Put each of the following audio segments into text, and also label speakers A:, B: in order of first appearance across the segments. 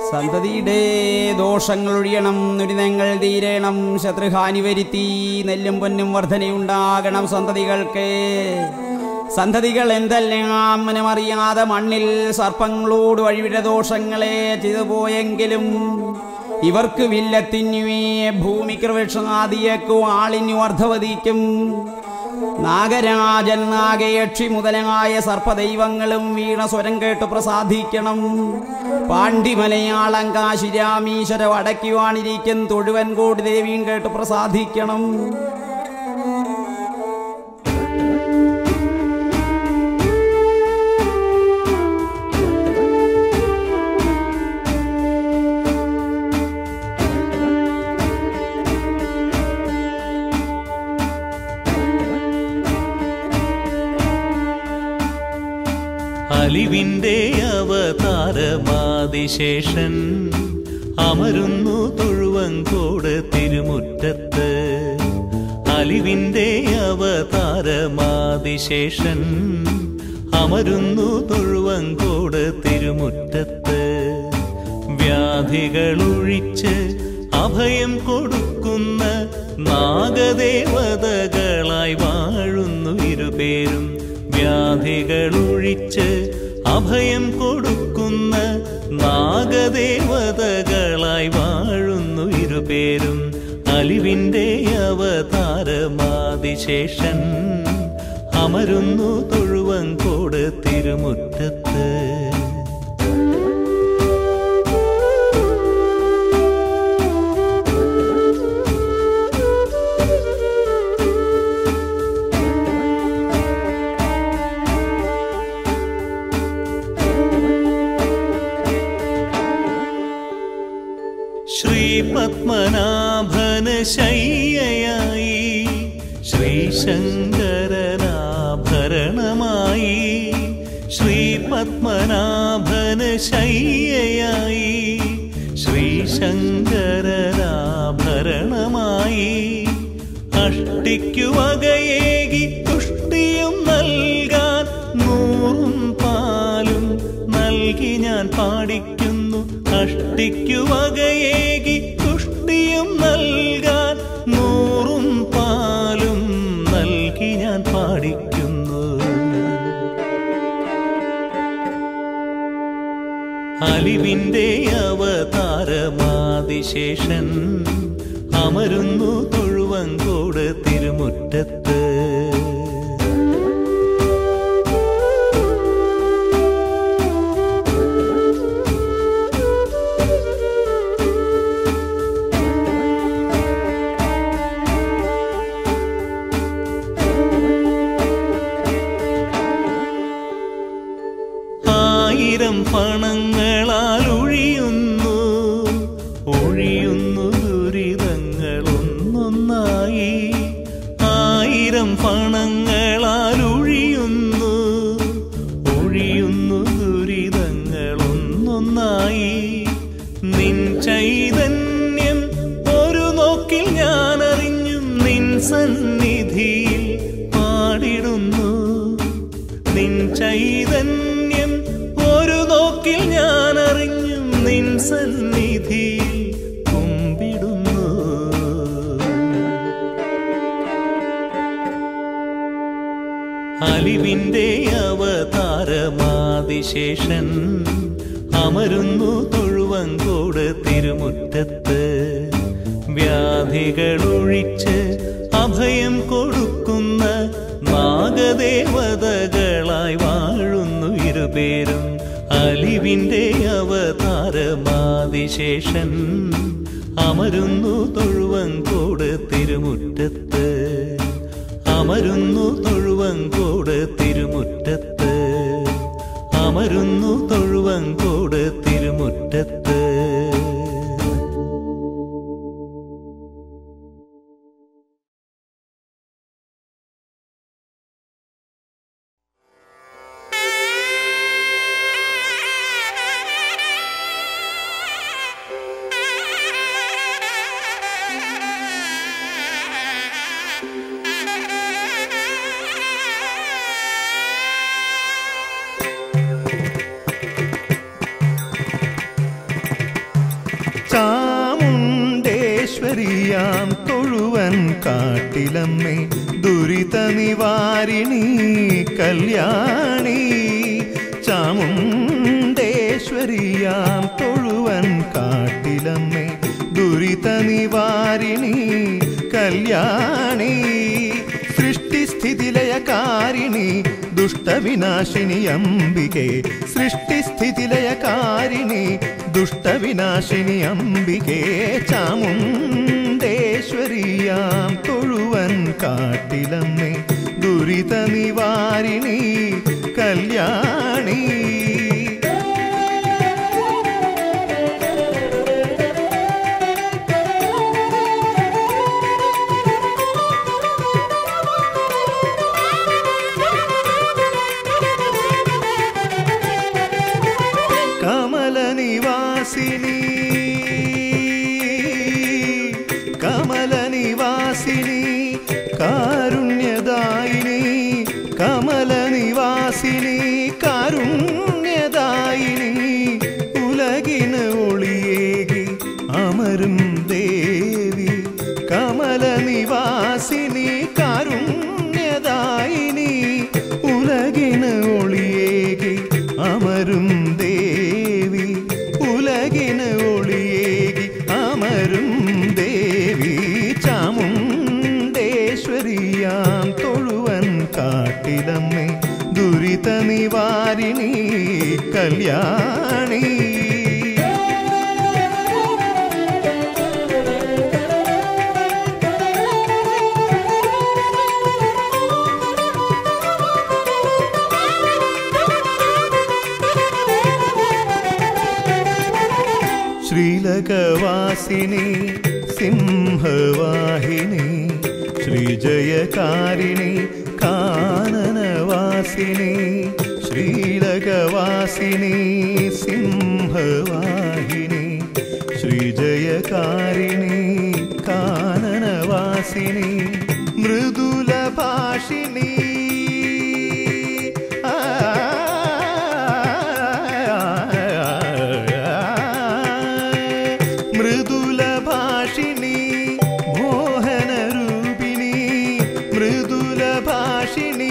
A: സന്തതിയുടെ ദോഷങ്ങൾ ഒഴിയണം ദുരിതങ്ങൾ തീരണം ശത്രുഹാനി വരുത്തി നെല്ലും പൊന്നും വർധനയുണ്ടാകണം സന്തതികൾക്ക് സന്തതികൾ എന്തെല്ലാം മനമറിയാതെ മണ്ണിൽ സർപ്പങ്ങളോട് വഴിവിട ദോഷങ്ങളെ ചെയ്തു പോയെങ്കിലും ഇവർക്ക് വില്ലത്തിനുവേ ഭൂമിക്ക് വൃക്ഷാദിയേക്കും ആളിനു അർദ്ധവതിക്കും നാഗരാജൻ നാഗയക്ഷി മുതലായ സർപ്പദൈവങ്ങളും വീണ സ്വരം കേട്ട് പ്രസാദിക്കണം പാണ്ഡിമലയാളം കാശിരാമീശ്വര വടക്കുവാണിരിക്കും തൊഴുവൻ കോടി ദേവിയും കേട്ട് പ്രസാദിക്കണം
B: അലിവിന്റെ അവതാരമാതിശേഷൻ അമരുന്നു തൊഴുവങ്കോട് തിരുമുറ്റത്ത് അലിവിന്റെ അവതാരമാതിശേഷൻ അമരുന്നു തൊഴുവങ്കോട് തിരുമുറ്റത്ത് വ്യാധികളൊഴിച്ച് അഭയം കൊടുക്കുന്ന നാഗദേവതകളായി വാഴുന്നു ഇരുപേരും വ്യാധികളൊഴിച്ച് അഭയം കൊടുക്കുന്ന നാഗദേവതകളായി വാഴുന്നു ഇരുപേരും അലിവിന്റെ അവതാരമാതിശേഷൻ അമരുന്നു തൊഴുവങ്കോട് തിരുമുറ്റത്ത് ശ്രീ പത്മനാഭന ശയ്യയായി ശ്രീശങ്കരനാഭരണമായി ശ്രീ പത്മനാഭന ശയ്യയായി ശ്രീശങ്കരനാഭരണമായി അഷ്ടിക്കു വകയേകി തുഷ്ടിയും നൽകാൻ നൂറും പാലും നൽകി ഞാൻ പാടിക്കുന്നു അഷ്ടിക്കു വകയേകി തുഷ്ടിയും നൽകാൻ നൂറും പാലും നൽകി ഞാൻ പാടിക്കുന്നു അലിവിന്റെ അവതാരമാതിശേഷൻ അമരുന്നു തൊഴുവങ്കോട് തിരുമുറ്റത്ത് ആയിരം പണങ്ങളാൽ ഒഴിയുന്നു ഒഴിയുന്നു ദുരിതങ്ങൾ ഒന്നൊന്നായി ആയിരം പണങ്ങളാൽ ഒഴിയുന്നു ഒഴിയുന്നു ദുരിതങ്ങൾ ഒന്നൊന്നായി നിൻ ചൈതന്യം ഒരു നോക്കിൽ ഞാൻ അറിഞ്ഞും നിൻ സന്നിധിയിൽ പാടിടുന്നു നിൻ ചൈതന്യം ഒരു നോക്കിൽ ഞാൻ അറിഞ്ഞും നിൻ സന്നിധിയിൽ കുമ്പിടുന്നു അലിവിന്റെ അവതാരമാതിശേഷൻ അമരുന്നു തൊഴുവങ്കോട് തിരുമുറ്റത്ത് വ്യാധികളൊഴിച്ച് അഭയം കൊടുക്കുന്ന നാഗദേവതകളായി വാഴുന്നു ഇരുപേരും അലിവിന്റെ അവതാരമാതിശേഷൻ അമരുന്നു തൊഴുവങ്കോട് തിരുമുറ്റത്ത് അമരുന്നു തൊഴുവങ്കോട് തിരുമുറ്റത്ത് അമരുന്നു തൊഴുവങ്കോട് തിരുമുറ്റത്ത്
C: Thank തൊഴുവൻ കാട്ടിലമ്മേ ദുരിത നിവാരിണി കല്യാണി ചാമുണ്ടേശ്വരിയാം തൊഴുവൻ കാട്ടിലമ്മേ ദുരിത നിവാരിണി കല്യാണി സൃഷ്ടിസ്ഥിതിലയകാരിണി ദുഷ്ടവിനാശിനി അംബികെ സൃഷ്ടിസ്ഥിതിലയകാരിണി ദുഷ്ടവിനാശിനി അംബികെ ചാമുണ്ടേശ്വരിയാം തൊഴുവൻ കാട്ടിലമ്മേ ദുരിത നിവാരിണി കല്യാണി കമലനിവാസിനി കമലനിവാസിനി കാരുണ്യദായിനി കമലനിവാസിനി കാരുണ്യദായിനി ഉലകിന് ഒളിയേകി അമരും ദേവി കമലനിവാസിനി കാരുണ്യദായിനി ഉലകിന് ഒളിയേകി അമരും ദേവി ഉലകിന് ഒളിയേകി അമരും ദേവി ചാമുണ്ടേശ്വരിയാം തൊഴുവൻ കാട്ടിലമ്മേ ദുരിത നിവാരിണി കല്യാണി ശ്രീലകവാസിനി സിംഹവാഹിനി ശ്രീജയകാരിണി കാനനവാസിനി ശ്രീലകവാസിനി സിംഹവാഹിനി ശ്രീജയകാരിണി കാനനവാസിനി മൃദുലഭാഷിണി മൃദുലഭാഷിണി മോഹനരൂപിണി മൃദുലഭാഷിണി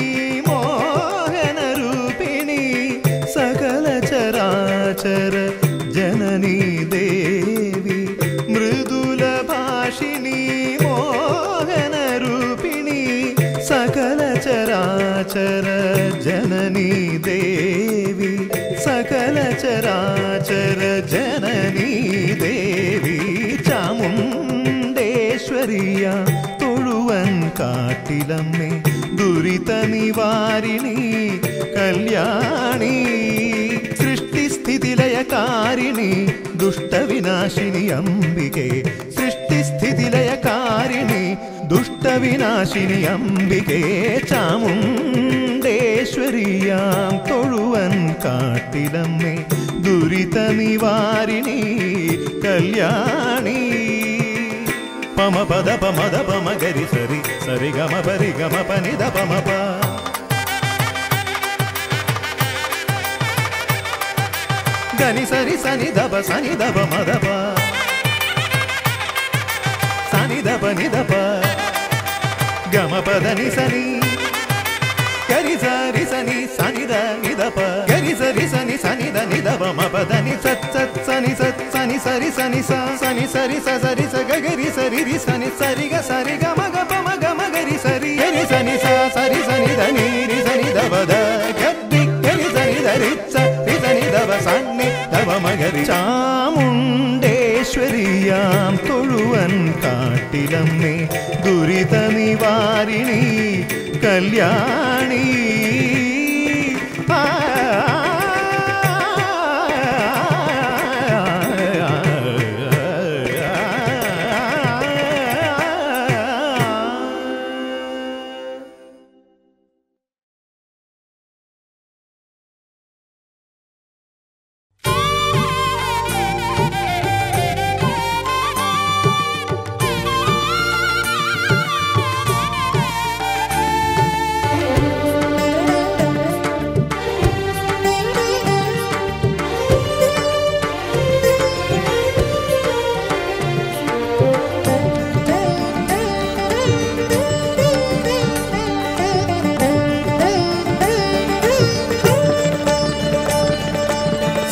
C: മോഹനരൂപിണി സകല ചരാചര ജനനി ദേവി മൃദുലഭാഷിണി മോഹനരൂപിണി സകല ചരാചര ജനനി ദേവി സകല ചരാചര ജനനി ദേവി ചാമുണ്ടേശ്വരിയ തൊഴുവൻ കാട്ടിലമ്മേ ദുരിത നിവാരിണി കല്യാണി സൃഷ്ടിസ്ഥിതിലയകാരിണി ദുഷ്ടവിനാശിനി അംബികെ സൃഷ്ടിസ്ഥിതിലയകാരിണി ദുഷ്ടവിനാശിനി അംബികെ ചാമുണ്ടേശ്വരിയാം തൊഴുവൻ കാട്ടിലമ്മേ ദുരിത നിവാരിണി കല്യാണി പമ പദ പമദ പമ ഗരി സരി സരി ഗമ പരി ഗമ പനിത പമ പ గని సరి సని దబ సని దబ మదప సని దబ ని దప గమ పద ని సని గరి సరి సని సని ద ని దప గరి సరి సని సని ద ని దబ మ పద ని సత్ సత్ సని సత్ సని సరి సని స సని సరి స సరి స గ గరి సరి రి సని సరి గ సరి గ మ గ ప మ గ మ గరి సరి గరి సని స సరి సని ద ని రి సని దబ ద గద్ది గరి సని ద రి స రి సని దబ സന്നി തവ മകരി ചാമുണ്ടേശ്വരിയാം തൊഴുവൻ കാട്ടിലമ്മേ ദുരിത നിവാരിണി കല്യാണി ആ
D: Thank you.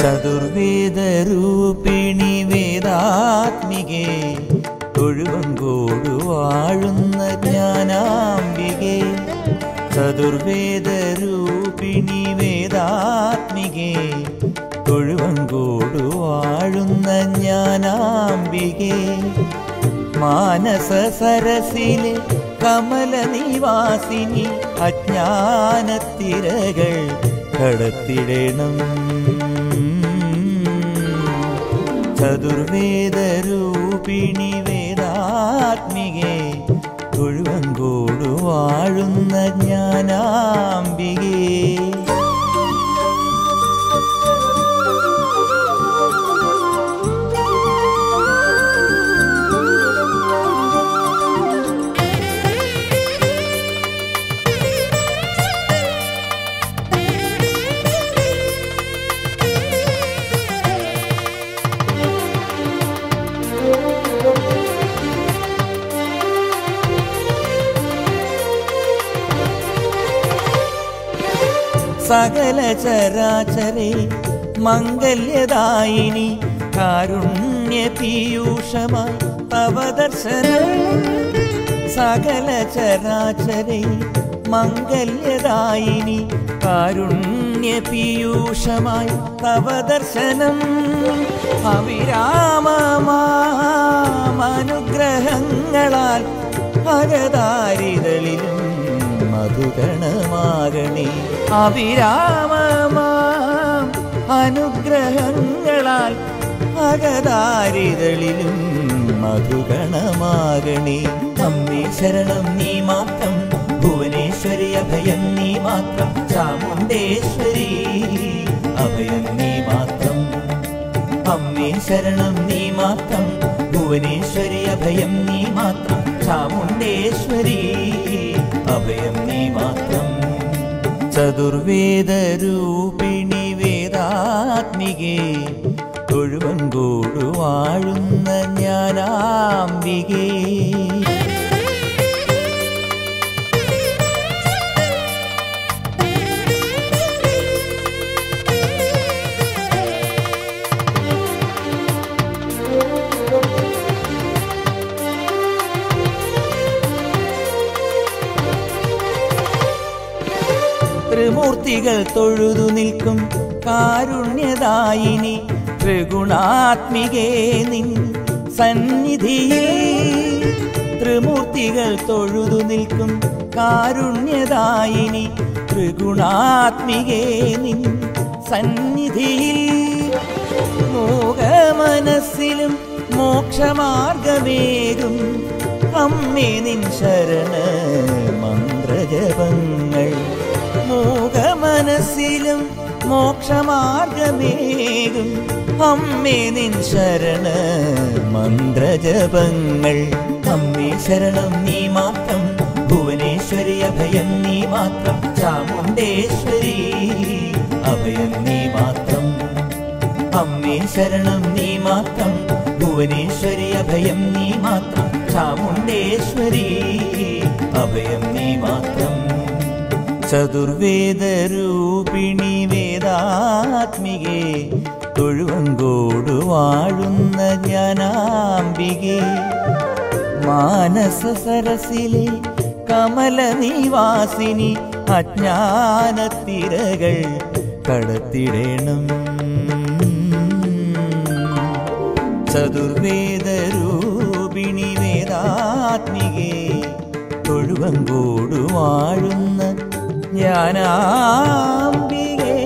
D: ചതുർവേദരൂപിണി വേദാത്മികേ തൊഴുവങ്കോട് വാഴുന്ന ജ്ഞാനാംബികേ ചതുർവേദരൂപിണി വേദാത്മികേ തൊഴുവങ്കോട് വാഴുന്ന ജ്ഞാനാംബികേ മാനസ സരസിലെ കമല നിവാസിനി അജ്ഞാനത്തിരകൾ കടത്തിടണം ചതുർവേദരൂപിണി വേദാത്മികേ തൊഴുവങ്കോട് വാഴുന്ന ജ്ഞാനാംബികേ സകല ചരാചരേ മംഗല്യദായിനി കാരുണ്യ പീയൂഷമായി തവ ദർശനം സകല ചരാചരേ മംഗല്യദായിനി കാരുണ്യ പീയൂഷമായി തവ ദർശനം അവിരാമമാനുഗ്രഹങ്ങളാൽ ഭഗതാരിതളിലും മധുഗണമാകണേ അവിരാമമാം അനുഗ്രഹങ്ങളാൽ ഭഗതാരിതളിലും മധുഗണമാകണേ അമ്മേ ശരണം നീ മാത്രം ഭുവനേശ്വരി അഭയം നീ മാത്രം ചാമുണ്ടേശ്വരി അഭയം നീ മാത്രം അമ്മേ ശരണം നീ മാത്രം ഭുവനേശ്വരി അഭയം നീ മാത്രം ചാമുണ്ടേശ്വരി അഭയം നീ മാത്രം ചതുർവേദരൂപിണി വേദാത്മികേ തൊഴുവങ്കോട് വാഴുന്ന ജ്ഞാനാംബികേ ത്രിമൂർത്തികൾ തൊഴുതു നിൽക്കും കാരുണ്യദായിനി ത്രിഗുണാത്മികേ നിൻ സന്നിധിയിൽ ത്രിമൂർത്തികൾ തൊഴുതു നിൽക്കും കാരുണ്യദായിനി ത്രിഗുണാത്മികേ നിൻ സന്നിധിയിൽ മോഹമനസ്സിലും മോക്ഷമാർഗമേകും അമ്മേ നിൻ ശരണ മന്ത്രജപങ്ങൾ മോഹമനസ്സിലും മോക്ഷമാർഗമേകും അമ്മേ നിൻ ശരണ മന്ത്രജപങ്ങൾ അമ്മേ ശരണം നീ മാത്രം ഭുവനേശ്വരി അഭയം നീ മാത്രം ചാമുണ്ടേശ്വരി അഭയം നീ മാത്രം അമ്മേ ശരണം നീ മാത്രം ഭുവനേശ്വരി അഭയം നീ മാത്രം ചാമുണ്ടേശ്വരി അഭയം നീ മാത്രം ചതുർവേദരൂപിണി വേദാത്മികേ തൊഴുവങ്കോട് വാഴുന്ന ജ്ഞാനാംബികേ മാനസ സരസിലെ കമല നിവാസിനി അജ്ഞാനത്തിരകൾ കടത്തിടണം ചതുർവേദരൂപിണി വേദാത്മികേ തൊഴുവങ്കോട് വാഴുന്ന ജ്ഞാനാംബികേ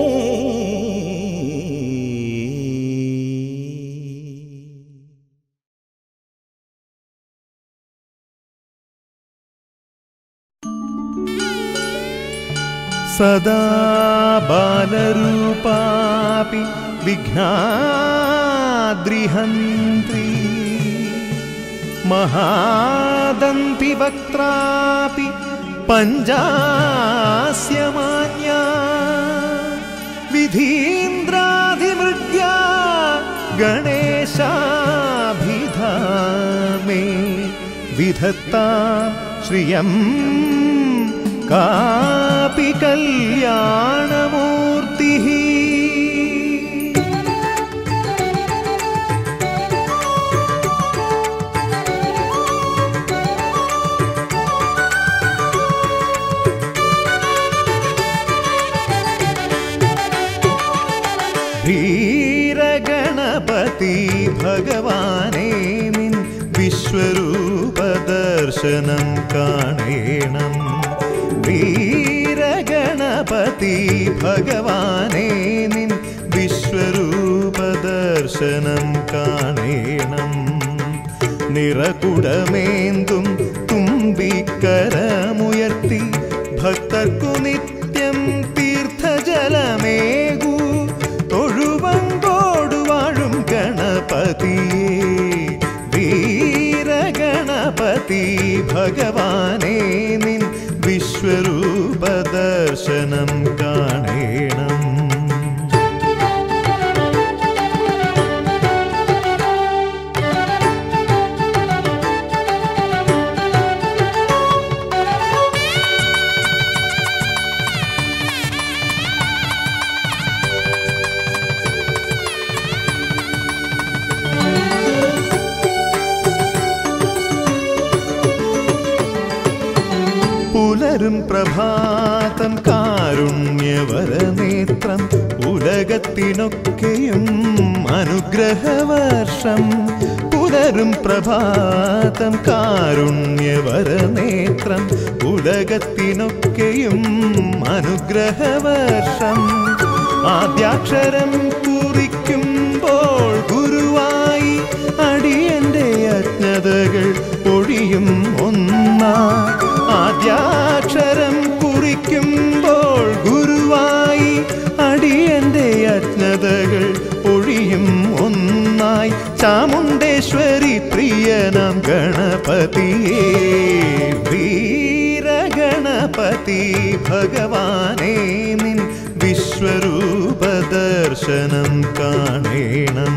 C: सदा बालरूपापि विघ्नाद्रिहन्त्री महादन्तिवक्त्रापि पञ्जास्यमान्या विधीन्द्राधिमृग्या गणेशाभिधामे विधत्ता श्रियम् कापि कल्याणमूर्तिः വീരഗണപതി ഭഗവാനേ നിൻ വിശ്വരൂപ ദർശനം കാണേണം വീരഗണപതി ഭഗവാനേ നിൻ വിശ്വരൂപ ദർശനം കാണേണം നിറകുടമേന്തും തുമ്പിക്കരമുയർത്തി ഭക്തർക്കു നിത്യം തീർത്ഥജലമേകൂ തൊഴുവങ്കോടു വാഴും ഗണപതിയേ വീരഗണപതി ഭഗവാനേ നിൻ വിശ്വരൂപ ദർശനം കാണേണം പുലരും പ്രഭാതം കാരുണ്യവരനേത്രം ഉലകത്തിനൊക്കെയും അനുഗ്രഹവർഷം പുലരും പ്രഭാതം കാരുണ്യവരനേത്രം ഉലകത്തിനൊക്കെയും അനുഗ്രഹവർഷം ആദ്യാക്ഷരം കുറിക്കുമ്പോൾ ഗുരുവായി അടിയന്റെ അജ്ഞതകൾ ഒഴിയും ഒന്നാ ആദ്യാക്ഷരം കുറിക്കുമ്പോൾ ഗുരുവായി അടിയന്റെ അജ്ഞതകൾ ഒഴിയും ഒന്നായി ചാമുണ്ടേശ്വരി പ്രിയനാം ഗണപതിയേ വീരഗണപതി ഭഗവാനേ നിൻ വിശ്വരൂപ ദർശനം കാണേണം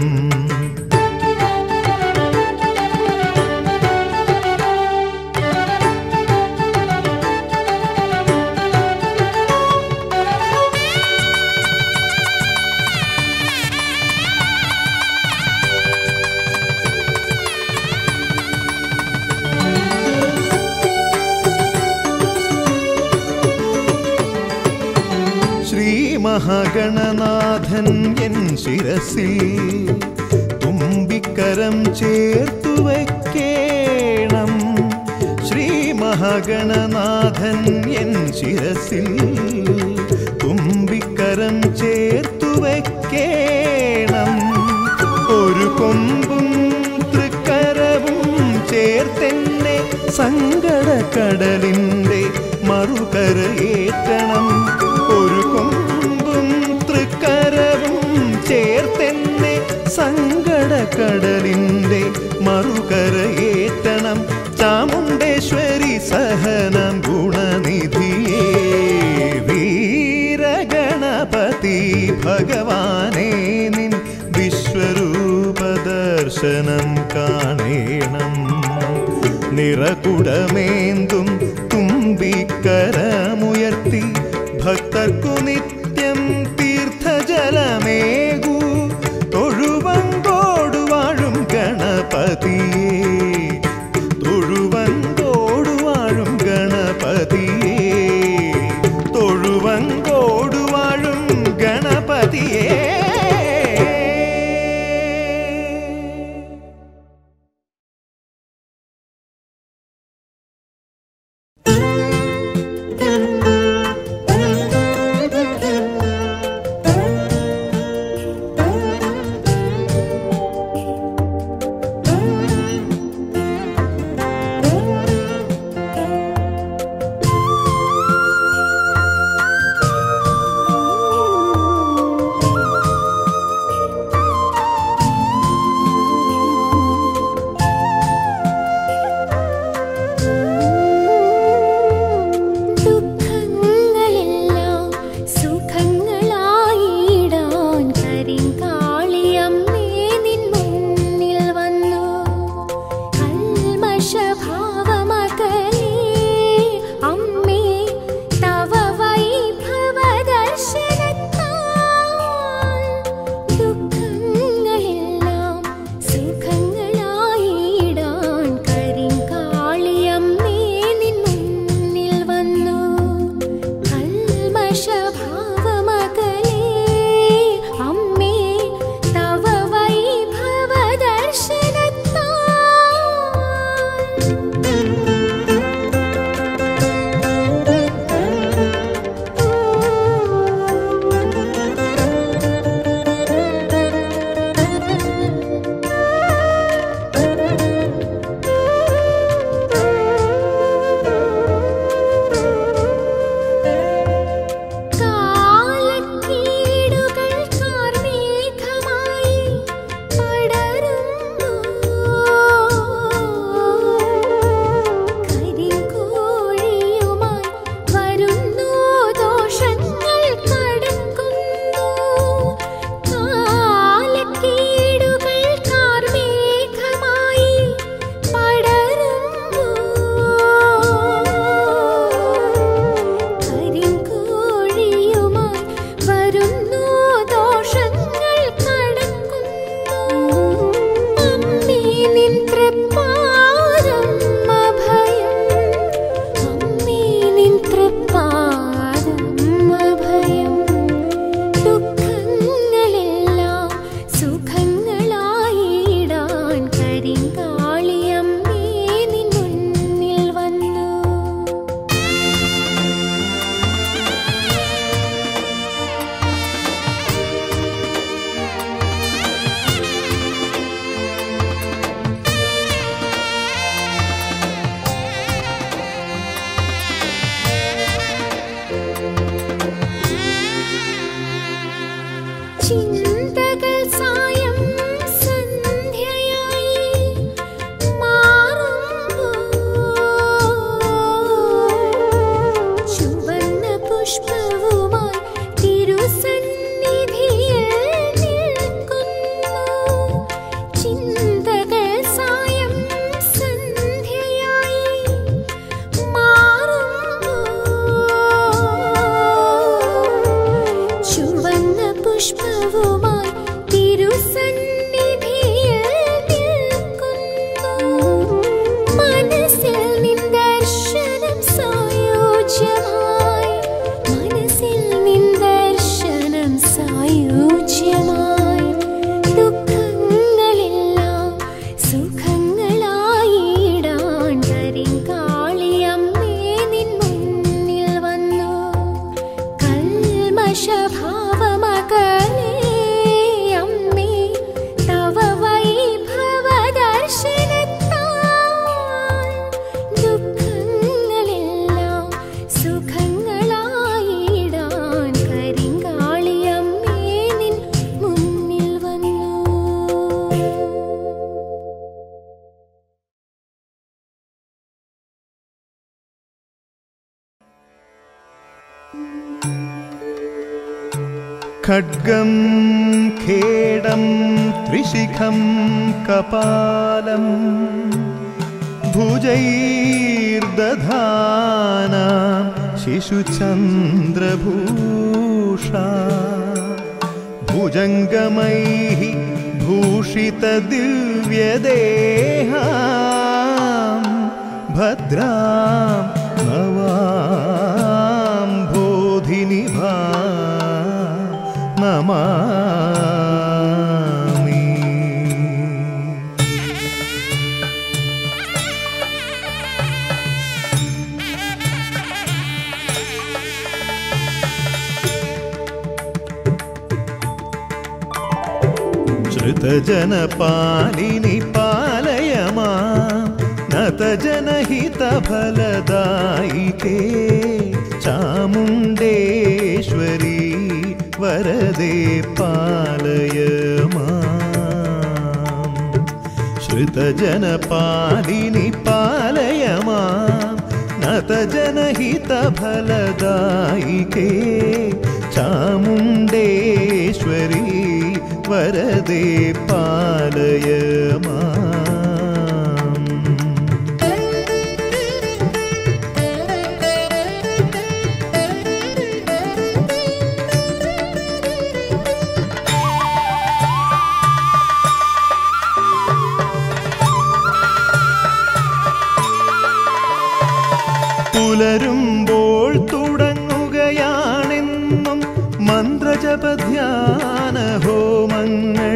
C: ശ്രീ മഹാഗണനാഥൻ എൻ ശിരസിൽ തുമ്പിക്കരം ചേർത്തു വയ്ക്കേണം ശ്രീ മഹാഗണനാഥൻ എൻ ശിരസിൽ തുമ്പിക്കരം ചേർത്തു വയ്ക്കേണം ഒരു കൊമ്പും തൃക്കരവും ചേർത്തെന്നെ സങ്കടക്കടലിൻ്റെ മറുകരയേറ്റണം ഒരു കൊമ്പും തൃക്കരവും ചേർത്തെന്നെ സങ്കടക്കടലിൻ്റെ മറുകരയേറ്റണം ചാമുണ്ടേശ്വരി സഹനം ഗുണനിധിയേ വീരഗണപതി ഭഗവാനേ നിൻ വിശ്വരൂപ ദർശനം കാണേണം നിറകുടമേന്തും തുമ്പിക്കരമുയർത്തി ഭക്തർക്കു നിത്യം തീർത്ഥജലമേകൂ തൊഴുവങ്കോടു വാഴും ഗണപതിയേ തൊഴുവങ്കോടു വാഴും ഗണപതിയേ തൊഴുവങ്കോടു വാഴും ഗണപതിയേ
E: സന്നിധിയിൽ നിൽക്കുന്നു മനസ്സിൽ നിൻ ദർശനം സായോജ്യമായി മനസ്സിൽ നിൻ ദർശനം സായോജ്യമായി ദുഃഖങ്ങളെല്ലാം സുഖങ്ങളായിടാൻ കരിങ്കാളിയമ്മേ നിൻ മുന്നിൽ വന്നു കൽമഷഭാവമകലേ അമ്മേ തവ വൈഭവ ദർശനത്താൽ ദുഃഖങ്ങളെല്ലാം സുഖങ്ങളായിടാൻ കരിങ്കാളിയമ്മേ നിൻ മുന്നിൽ വന്നു
C: खड्गं खेडं त्रिशिखं कपालं भुजैर्दधाना शिशुचन्द्रभूषा भुजङ्गमैः भूषितदिव्यदेहा भद्रां नवां बोधिनिभा नमामि श्रुतजनपालिनि पालय मां नतजनहितफलदायिके चामुण्डेश्वरी वरदे पालय माम् श्रुतजनपालिनि पालय मां नतजनहितफलदायिके चामुण्डेश्वरी वरदे पालय माम् പുലരുമ്പോൾ തുടങ്ങുകയാണെന്നും മന്ത്രജപധ്യാന ഹോമങ്ങൾ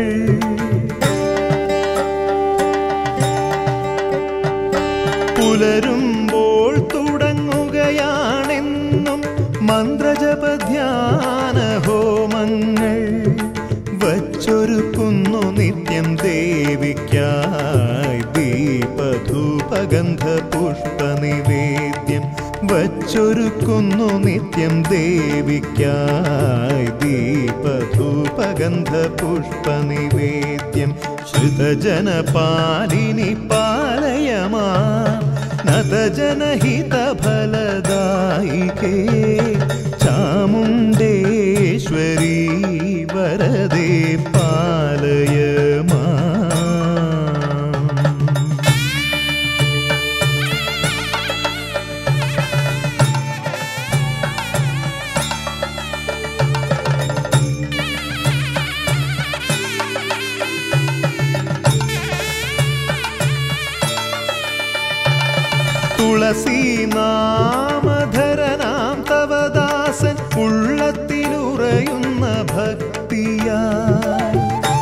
C: പുലരുമ്പോൾ തുടങ്ങുകയാണെന്നും മന്ത്രജപധ്യാന ഹോമങ്ങൾ വച്ചൊരുക്കുന്നു നിത്യം ദേവിക്കായി ദീപധൂപഗന്ധ പുഷ്പനിവേദ്യം വച്ചൊരുക്കുന്നു നിത്യം ദേവിക്കായി ദീപധൂപഗന്ധ പുഷ്പനിവേദ്യം ശ്രുതജനപാലിനി പാലയമാ നതജനഹിതഫലദായികേ ചാമുണ്ടേശ്വരി വരദേ പാലയ മാം. തുളസി നാമധരനാം തവദാസൻ ഉള്ളത്തിലുറയുന്ന ഭക്തിയായി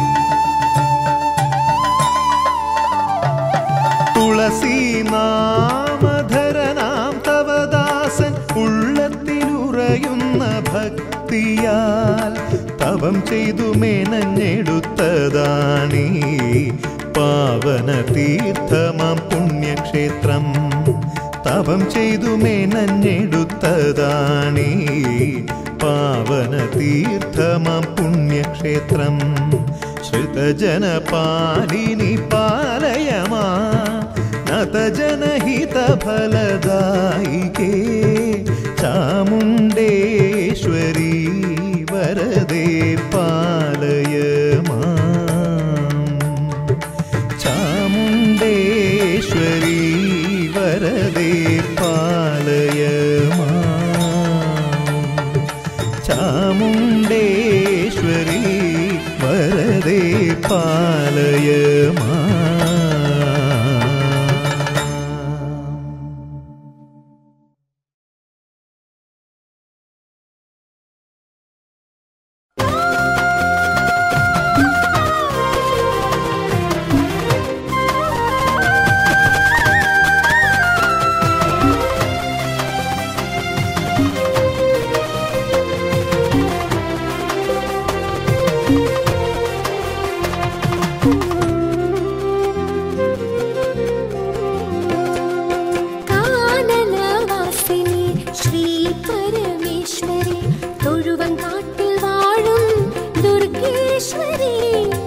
C: തുളസി നാമധരനാം തവദാസൻ ഉള്ളത്തിലുറയുന്ന ഭക്തിയാൽ തവം ചെയ്തു മെനഞ്ഞെടുത്തതാണീ പാവന തീർത്ഥമാം പുണ്യക്ഷേത്രം തപം ചെയ്തു മെനഞ്ഞെടുത്തതാണീ പാവന തീർത്ഥമാം പുണ്യക്ഷേത്രം ശ്രുതജനപാലിനി പാലയമാ നതജനഹിതഫലദായികേ ചാമുണ്ടേശ്വരി വരദേ പാലയ മാം ചാമുണ്ടേശ്വരി വരദേ പാലയ മാം ചാമുണ്ടേശ്വരി വരദേ പാലയമാ
E: കാനനവാസിനി ശ്രീ പരമേശ്വരി തൊഴുവങ്കാട്ടിൽ വാഴും ദുർഗേശ്വരി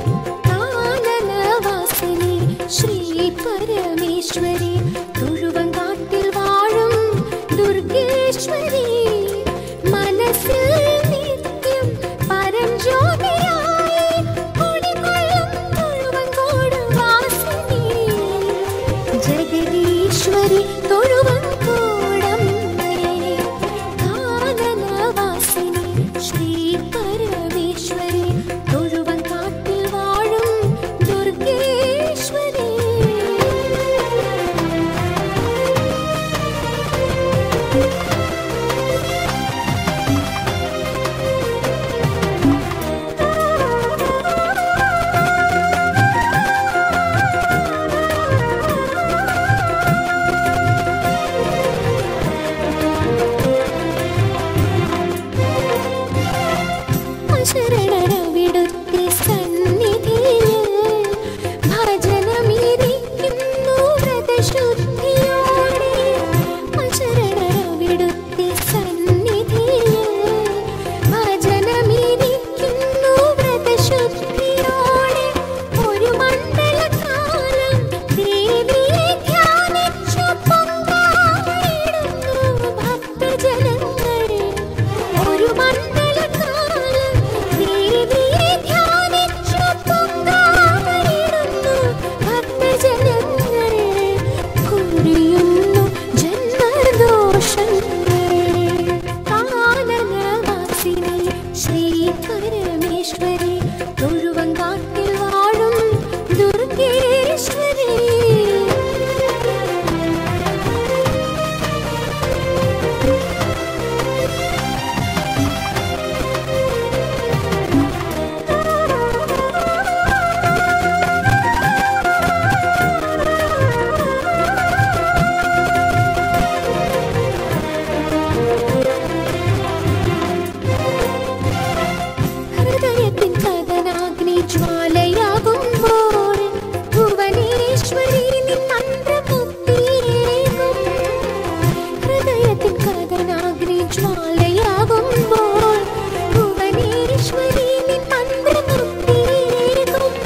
E: കാനനവാസിനി ശ്രീ പരമേശ്വരി തൊഴുവങ്കാട്ടിൽ വാഴും ദുർഗേശ്വരി മനസ്സിൽ നിത്യം പരഞ്ജ്യോതിയായി കുടികൊള്ളും തൊഴുവങ്കോട് വാസിനി ജഗദീശ്വരി തൊഴുവങ്കോടം കാനനവാസിനി ശ്രീ പരമേശ്വരി തൊഴുവങ്കാട്ടിൽ വാഴും ദുർഗേശ്വരി ശരണരവിടുത്തെ സന്നിധിയിൽ ഭജനമിരിക്കുന്നു വ്രതശുദ്ധിയോടെ ശരണരവിടുത്തെ സന്നിധിയിൽ ഭജനമിരിക്കുന്നു വ്രതശുദ്ധിയോടെ ഒരു മണ്ഡലകാലം ദേവിയെ ധ്യാനിച്ചു പൊങ്കാലിടുന്നു ഭക്തജനങ്ങൾ ഒരു മണ്ഡലകാലം ദേവിയെ ധ്യാനിച്ചു പൊങ്കാലിടുന്നു ഭക്തജനങ്ങൾ കുറിയുന്നു ജന്മദോഷങ്ങൾ കാനനവാസിനി ശ്രീ പരമേശ്വരി തൊഴുവങ്കാട്ടിൽ വാഴും ദുർഗേശ്വരി ഹൃദയത്തിൻ കഥനാഗ്നി ജ്വാലയാകുമ്പോൾ ഭുവനേശ്വരി നിൻ മന്ത്രമുക്തിയേകും ഹൃദയത്തിൻ കഥനാഗ്നി ജ്വാലയാകുമ്പോൾ ഭുവനേശ്വരി നിൻ മന്ത്രമുക്തിയേകും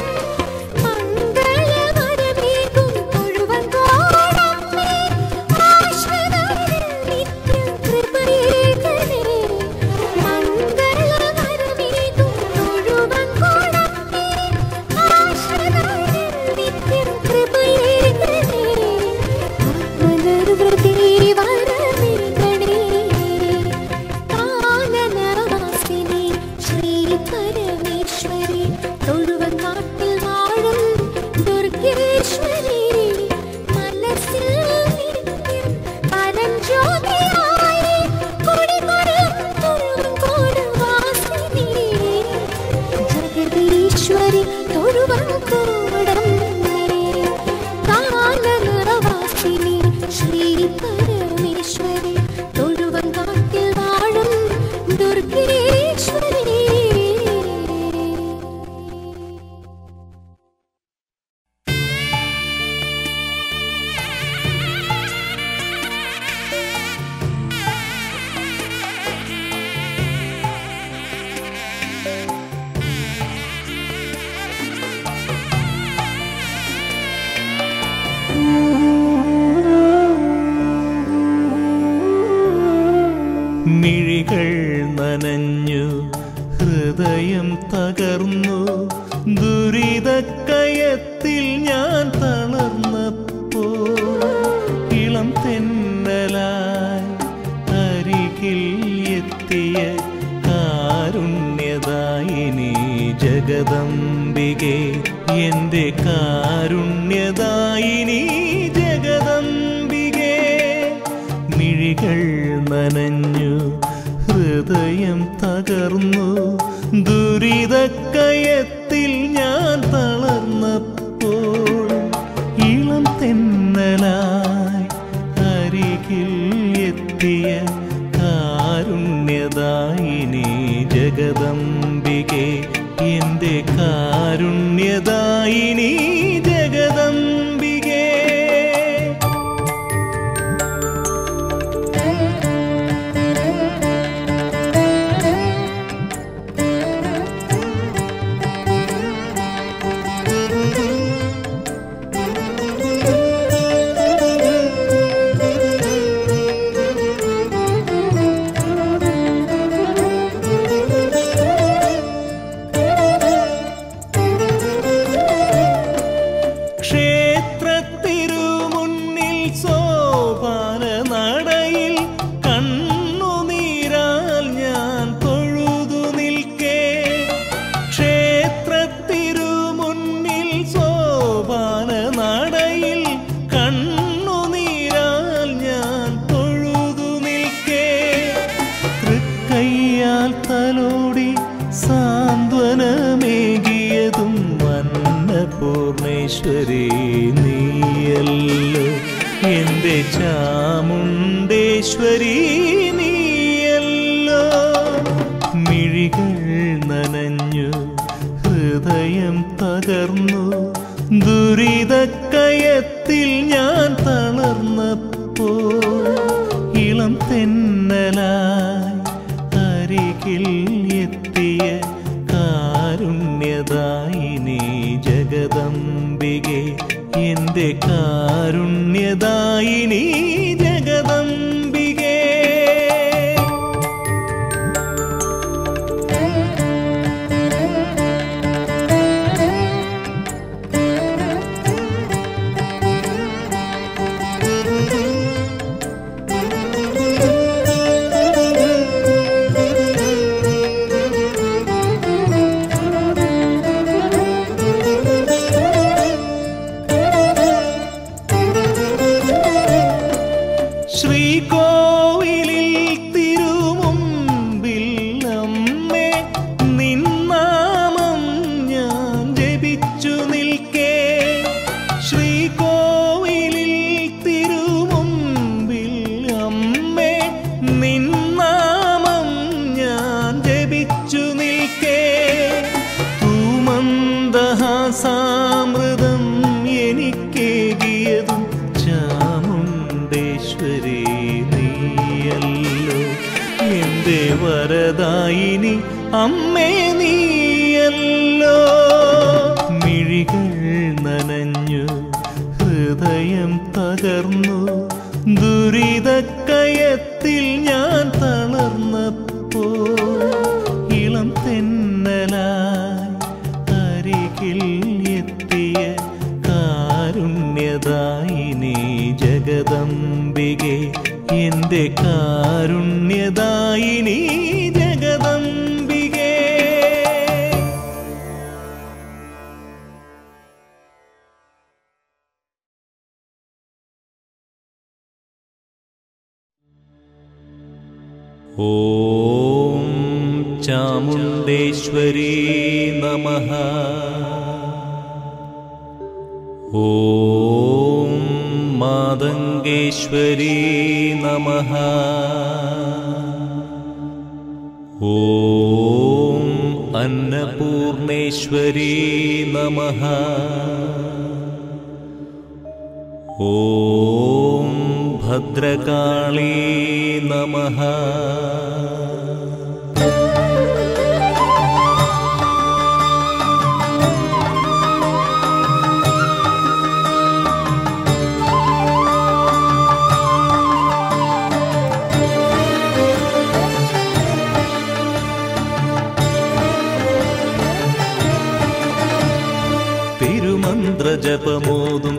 E: മംഗളവരമേകും തൊഴുവങ്കോടമ്മേ ആശ്രിതരിൽ നിത്യം കൃപയേകണേ മംഗളവരമേകും തൊഴുവങ്കോടമ്മേ ആശ്രിതരിൽ നിത്യം കൃപയേകണേ ആത്മനിർവൃതി വരമേകണേ കാനനവാസിനി ശ്രീ പരമേശ്വരി തൊഴുവങ്കാട്ടിൽ വാഴും ദുർഗേശ്വരി മനസ്സിൽ നിത്യം പരഞ്ജ്യോതിയായി കുടികൊള്ളും തൊഴുവങ്കോട് വാസിനി ജഗദീശ്വരി തൊഴുവങ്കോടം കാനനവാസിനി ശ്രീ പരമേശ്വരി തൊഴുവങ്കാട്ടിൽ വാഴും ദുർഗേശ്വരി
B: മിഴികൾ നനഞ്ഞു ഹൃദയം തകർന്നു ദുരിതക്കയത്തിൽ ഞാൻ തളർന്നപ്പോ ഇളം തെന്നലായി അരികിൽ എത്തിയ കാരുണ്യദായിനി ജഗദംബികെ എന്റെ കാരുണ്യദായിനി ജഗദംബികേ മിഴികൾ നനഞ്ഞു ഹൃദയം തകർന്നു ദുരിതക്കയത്തിൽ ഞാൻ തളർന്നപ്പോൾ ഇളം തെന്നലായി അരികിൽ എത്തിയ കാരുണ്യദായിനി ജഗദംബികെ എന്റെ കാരുണ്യദായിനി ജഗദംബികേ ക്ഷേത്രത്തിരുമുന്നിൽ സോപാന നടയിൽ കണ്ണുനീരാൽ ഞാൻ തൊഴുതു നിൽക്കേ ക്ഷേത്രത്തിരുമുന്നിൽ സോപാന നടയിൽ കണ്ണുനീരാൽ ഞാൻ തൊഴുതു നിൽക്കേ തൃക്കയ്യാൽ തലോടി സാന്ത്വനമേകിയതും അന്നപൂർണേശ്വരി നീയല്ലോ എന്റെ ചാമുണ്ടേശ്വരി നീയല്ലോ മിഴികൾ നനഞ്ഞു ഹൃദയം തകർന്നു ദുരിതക്കയത്തിൽ ഞാൻ തളർന്നപ്പോൾ ഇളം തെന്നലായി അരികിൽ എത്തിയ കാരുണ്യദായിനി ജഗദംബികെ എന്റെ കാരുണ്യദായിനി ജഗദംബികേ ശ്രീകോവിലിൽ തിരുമുമ്പിൽ അമ്മേ നിന്നാമം ഞാൻ ജപിച്ചു നിൽക്കേ ശ്രീകോവിലിൽ തിരുമുമ്പിൽ അമ്മേ നിന്നാമം ഞാൻ ജപിച്ചു നിൽക്കേ തൂമന്ദഹാസാമൃതം എനിക്കേകിയതും ചാമുണ്ടേശ്വരി നീയല്ലോ എന്റെ വരദായിനി അമ്മേ നീയല്ലോ മിഴികൾ നനഞ്ഞു ഹൃദയം തകർന്നു ദുരിതക്കയത്തിൽ ഞാൻ തളർന്നപ്പോൾ ഇളം തെന്നലായി അരികിൽ എത്തിയ കാരുണ്യദായിനി ജഗദംബികെ എന്റെ കാരുണ്യദായിനി ജഗദംബികേ ॐ चामुण्डेश्वरी नमः ॐ मादङ्गेश्वरी नमः ॐ अन्नपूर्णेश्वरी नमः ॐ भद्रकाली नमः തിരുമന്ത്രജപമോതും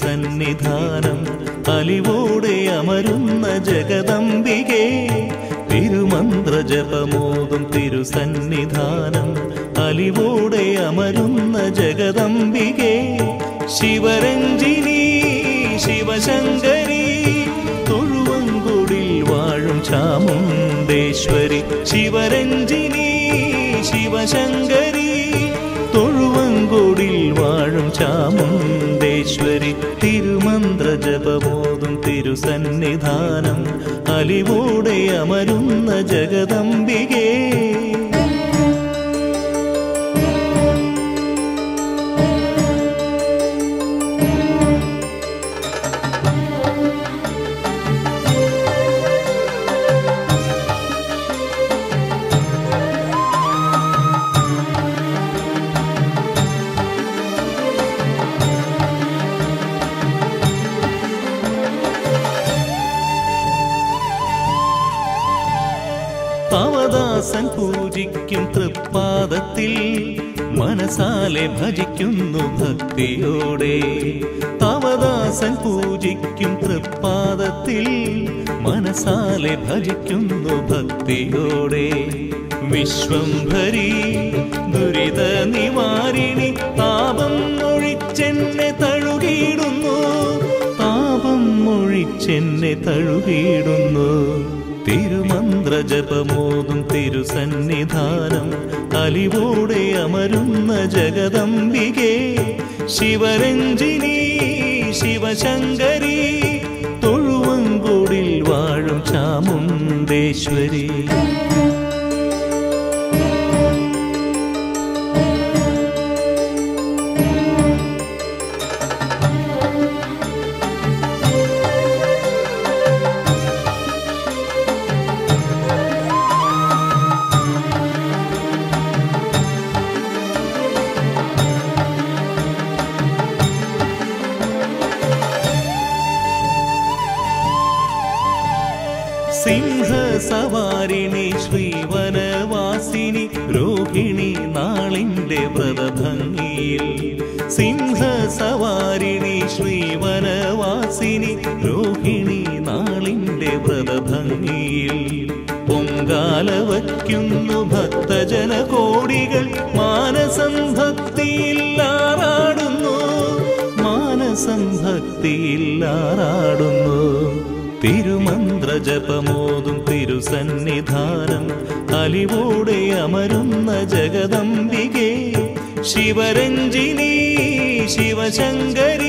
B: തിരുസന്നിധാനം അലിവോടെ അമരുന്ന ജഗദംബികേ തിരുമന്ത്രജപമോതും തിരുസന്നിധാനം അലിവോടെ അമരുന്ന ജഗദംബികെ ശിവരഞ്ജിനി ശിവശങ്കരി തൊഴുവങ്കുടിൽ വാഴും ചാമുണ്ടേശ്വരി ശിവരഞ്ജിനി ശിവശങ്കരി തൊഴുവങ്കുടിൽ വാഴും ചാമുണ്ടേശ്വരി തിരുമന്ത്രജപബോധം തിരുസന്നിധാനം അലിവോടെ അമരുന്ന ജഗദംബികേ അവദാസൻ പൂജിക്കും തൃപ്പാദത്തിൽ മനസാലെ ഭജിക്കുന്നു ഭക്തിയോടെ അവദാസൻ പൂജിക്കും തൃപ്പാദത്തിൽ മനസാലെ ഭജിക്കുന്നു ഭക്തിയോടെ വിശ്വംഭരി ദുരിത നിവാരിണി താപം ഒഴിച്ചെന്നെ തഴുകിയിടുന്നു താപം ഒഴിച്ചെന്നെ തഴുകിയിടുന്നു തിരുമന്ത്രജപമോതും തിരുസന്നിധാനം അലിവോടെ അമരുന്ന ജഗദംബികെ ശിവരഞ്ജിനി ശിവശങ്കരി തൊഴുവങ്കൂടിൽ വാഴും ചാമുണ്ടേശ്വരി സിംഹസവാരിണി ശ്രീവനവാസിനി രോഹിണി നാളിന്റെ വ്രതഭംഗിയിൽ സിംഹസവാരിണി ശ്രീവനവാസിനി രോഹിണി നാളിന്റെ വ്രതഭംഗിയിൽ പൊങ്കാല വയ്ക്കുന്നു ഭക്തജന കോടികൾ മാനസം ഭക്തിയിൽ ആറാടുന്നു മാനസം ഭക്തിയിൽ ആറാടുന്നു തിരുമന്ത്രജപമോതും തിരുസന്നിധാനം അലിവോടെ അമരുന്ന ജഗദംബികെ ശിവരഞ്ജിനി ശിവശങ്കരി